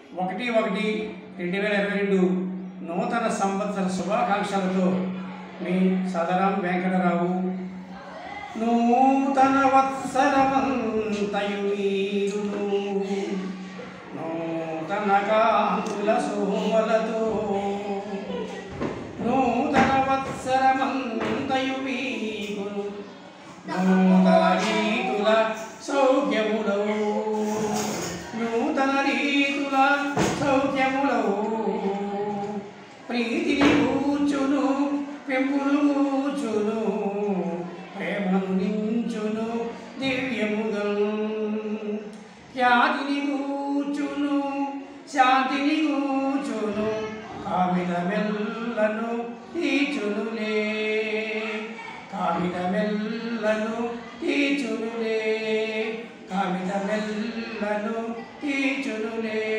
ఒకటి ఒకటి రెండు వేల ఇరవై రెండు నూతన సంవత్సర శుభాకాంక్షలతో మీ సదరం వెంకటరావు నూతన వత్సరమంతయు మీరును నూతన కాంతుల శోభలతో నూతన వత్సరమంతయు మీకును నూతన రీతుల సౌఖ్యములవు నూతన రీతుల సౌఖ్యములవు ప్రీతిని కూర్చును పెంపును కూర్చును ప్రేమను నించును దివ్యముగా ఖ్యాతిని కూర్చును శాంతిని కూర్చును కామిత మెల్లను తీర్చునులే కామిత మెల్లను తీర్చునులే కామిత మెల్లను తీర్చునులే